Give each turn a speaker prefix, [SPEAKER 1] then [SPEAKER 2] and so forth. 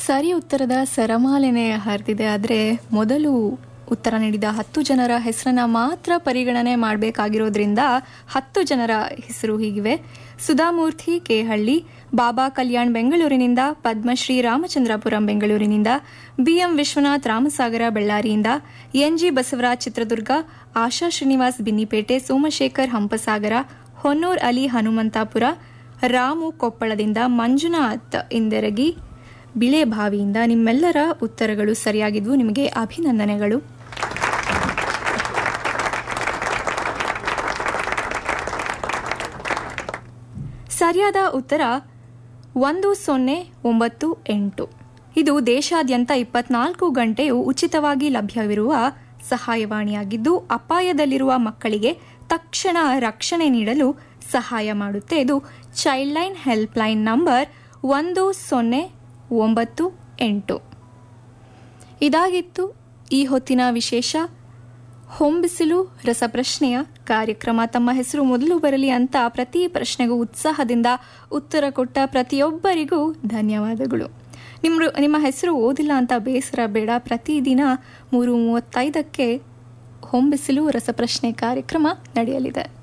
[SPEAKER 1] ಸರಿ ಉತ್ತರದ ಸರಮಾಲೆನೆ ಹರಿದಿದೆ ಆದರೆ ಮೊದಲು ಉತ್ತರ ನೀಡಿದ ಹತ್ತು ಜನರ ಹೆಸರನ್ನ ಮಾತ್ರ ಪರಿಗಣನೆ ಮಾಡಬೇಕಾಗಿರೋದ್ರಿಂದ ಹತ್ತು ಜನರ ಹೆಸರು ಹೀಗಿವೆ ಸುಧಾಮೂರ್ತಿ ಕೇಹಳ್ಳಿ ಬಾಬಾ ಕಲ್ಯಾಣ್ ಬೆಂಗಳೂರಿನಿಂದ ಪದ್ಮಶ್ರೀ ರಾಮಚಂದ್ರಪುರಂ ಬೆಂಗಳೂರಿನಿಂದ ಬಿಎಂ ವಿಶ್ವನಾಥ್ ರಾಮಸಾಗರ ಬಳ್ಳಾರಿಯಿಂದ ಎನ್ಜಿ ಬಸವರಾಜ್ ಚಿತ್ರದುರ್ಗ ಆಶಾ ಶ್ರೀನಿವಾಸ್ ಬಿನ್ನಿಪೇಟೆ ಸೋಮಶೇಖರ್ ಹಂಪಸಾಗರ ಹೊನ್ನೂರ್ ಅಲಿ ಹನುಮಂತಾಪುರ ರಾಮು ಕೊಪ್ಪಳದಿಂದ ಮಂಜುನಾಥ್ ಇಂದರಗಿ ಬಿಳೆಬಾವಿಯಿಂದ ನಿಮ್ಮೆಲ್ಲರ ಉತ್ತರಗಳು ಸರಿಯಾಗಿದ್ವು ನಿಮಗೆ ಅಭಿನಂದನೆಗಳು ಸರಿಯಾದ ಉತ್ತರ ಒಂದು ಸೊನ್ನೆ ಒಂಬತ್ತು ಎಂಟು ಇದು ದೇಶಾದ್ಯಂತ ಇಪ್ಪತ್ನಾಲ್ಕು ಗಂಟೆಯು ಉಚಿತವಾಗಿ ಲಭ್ಯವಿರುವ ಸಹಾಯವಾಣಿಯಾಗಿದ್ದು ಅಪಾಯದಲ್ಲಿರುವ ಮಕ್ಕಳಿಗೆ ತಕ್ಷಣ ರಕ್ಷಣೆ ನೀಡಲು ಸಹಾಯ ಮಾಡುತ್ತೆ ಇದು child line help line number ಒಂದು ಸೊನ್ನೆ ಒಂಬತ್ತು ಎಂಟು ಇದಾಗಿತ್ತು ಈ ಹೊತ್ತಿನ ವಿಶೇಷ ಹೊಂಬಿಸಿಲು ರಸಪ್ರಶ್ನೆಯ ಕಾರ್ಯಕ್ರಮ ತಮ್ಮ ಹೆಸರು ಮೊದಲು ಬರಲಿ ಅಂತ ಪ್ರತಿ ಪ್ರಶ್ನೆಗೂ ಉತ್ಸಾಹದಿಂದ ಉತ್ತರ ಕೊಟ್ಟ ಪ್ರತಿಯೊಬ್ಬರಿಗೂ ಧನ್ಯವಾದಗಳು ನಿಮ್ಮ ನಿಮ್ಮ ಹೆಸರು ಓದಿಲ್ಲ ಅಂತ ಬೇಸರ ಬೇಡ ಪ್ರತಿದಿನ ಮೂರು ಮೂವತ್ತೈದಕ್ಕೆ ಹೊಂಬಿಸಿಲು ರಸಪ್ರಶ್ನೆ ಕಾರ್ಯಕ್ರಮ ನಡೆಯಲಿದೆ